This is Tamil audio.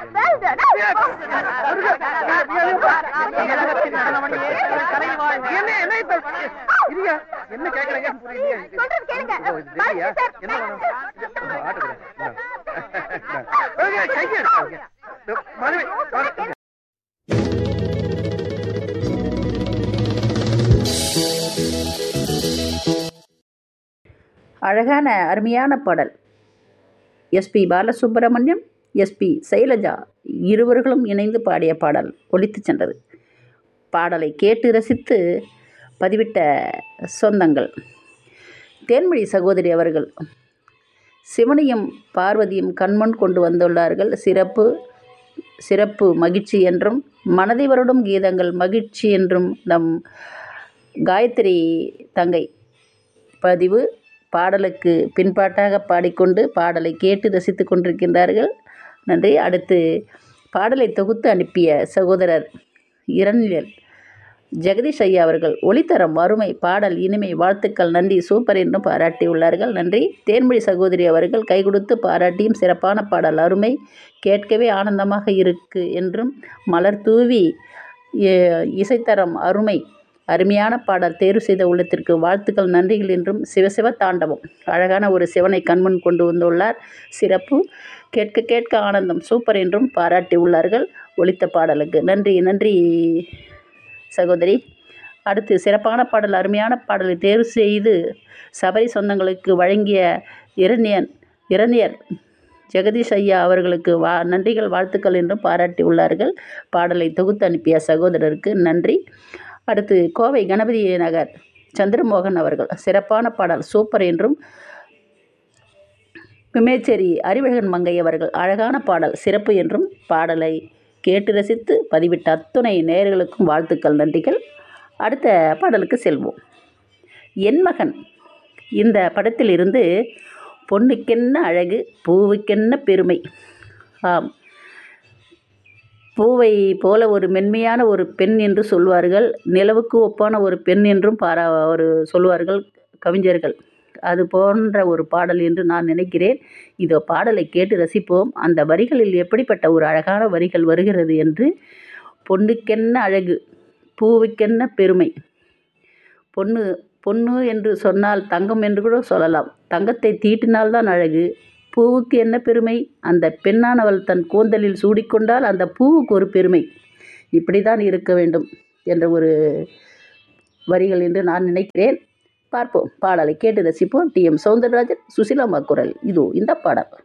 well done. என்ன என்ன இப்ப இருங்க என்ன கேக்குறீங்க புரியலையே. சொல்றது கேளுங்க. ஓ, இது தெரியா? பாருங்க சார். என்ன வேணும்? இந்த ஆட்டுக்குறேன். இந்தா. ஓகே, கையை எடுக்காதீங்க. இந்த மனைவி, வாங்க. அழகான அருமையான பாடல் எஸ்பி பாலசுப்ரமணியம் எஸ்பி சைலஜா இருவர்களும் இணைந்து பாடிய பாடல் ஒலித்துச் சென்றது பாடலை கேட்டு ரசித்து பதிவிட்ட சொந்தங்கள் தேன்மொழி சகோதரி அவர்கள் சிவனையும் பார்வதியும் கண்முன் கொண்டு வந்துள்ளார்கள் சிறப்பு சிறப்பு மகிழ்ச்சி என்றும் மனதை வருடும் கீதங்கள் மகிழ்ச்சி என்றும் நம் காயத்ரி தங்கை பதிவு பாடலுக்கு பின்பாட்டாக பாடிக்கொண்டு பாடலை கேட்டு ரசித்து கொண்டிருக்கின்றார்கள் நன்றி அடுத்து பாடலை தொகுத்து அனுப்பிய சகோதரர் இரணியல் ஜெகதீஷ் ஐயா அவர்கள் ஒளித்தரம் அருமை பாடல் இனிமை வாழ்த்துக்கள் நன்றி சூப்பர் என்றும் பாராட்டியுள்ளார்கள் நன்றி தேன்மொழி சகோதரி அவர்கள் கை கொடுத்து பாராட்டியும் சிறப்பான பாடல் அருமை கேட்கவே ஆனந்தமாக இருக்கு என்றும் மலர் தூவி எ- இசைத்தரம் அருமை அருமையான பாடல் தேர்வு செய்த உள்ளத்திற்கு வாழ்த்துக்கள் நன்றிகள் என்றும் சிவசிவ தாண்டவம் அழகான ஒரு சிவனை கண்முன் கொண்டு வந்துள்ளார் சிறப்பு கேட்க கேட்க ஆனந்தம் சூப்பர் என்றும் பாராட்டி உள்ளார்கள் ஒலித்த பாடலுக்கு நன்றி நன்றி சகோதரி அடுத்து சிறப்பான பாடல் அருமையான பாடலை தேர்வு செய்து சபரி சொந்தங்களுக்கு வழங்கிய இரணியன் இரணியர் ஜெகதீஷ் ஐயா அவர்களுக்கு வா நன்றிகள் வாழ்த்துக்கள் என்றும் பாராட்டி உள்ளார்கள் பாடலை தொகுத்து அனுப்பிய சகோதரருக்கு நன்றி அடுத்து கோவை கணபதி நகர் சந்திரமோகன் அவர்கள் சிறப்பான பாடல் சூப்பர் என்றும் விமேச்சேரி அறிவழகன் மங்கை அவர்கள் அழகான பாடல் சிறப்பு என்றும் பாடலை கேட்டு ரசித்து பதிவிட்ட அத்துணை நேயர்களுக்கும் வாழ்த்துக்கள் நன்றிகள் அடுத்த பாடலுக்கு செல்வோம் என் மகன் இந்த படத்தில் இருந்து பொண்ணுக்கென்ன அழகு பூவுக்கென்ன பெருமை ஆம் பூவை போல ஒரு மென்மையான ஒரு பெண் என்று சொல்வார்கள் நிலவுக்கு ஒப்பான ஒரு பெண் என்றும் பாரா ஒரு சொல்வார்கள் கவிஞர்கள் அது போன்ற ஒரு பாடல் என்று நான் நினைக்கிறேன் இதோ பாடலை கேட்டு ரசிப்போம் அந்த வரிகளில் எப்படிப்பட்ட ஒரு அழகான வரிகள் வருகிறது என்று பொண்ணுக்கென்ன அழகு பூவுக்கென்ன பெருமை பொண்ணு பொண்ணு என்று சொன்னால் தங்கம் என்று கூட சொல்லலாம் தங்கத்தை தீட்டினால்தான் அழகு பூவுக்கு என்ன பெருமை அந்த பெண்ணானவள் தன் கூந்தலில் சூடிக்கொண்டால் அந்த பூவுக்கு ஒரு பெருமை இப்படி தான் இருக்க வேண்டும் என்ற ஒரு வரிகள் என்று நான் நினைக்கிறேன் பார்ப்போம் பாடலை கேட்டு ரசிப்போம் டி எம் சௌந்தரராஜன் சுசிலாமா குரல் இதோ இந்த பாடல்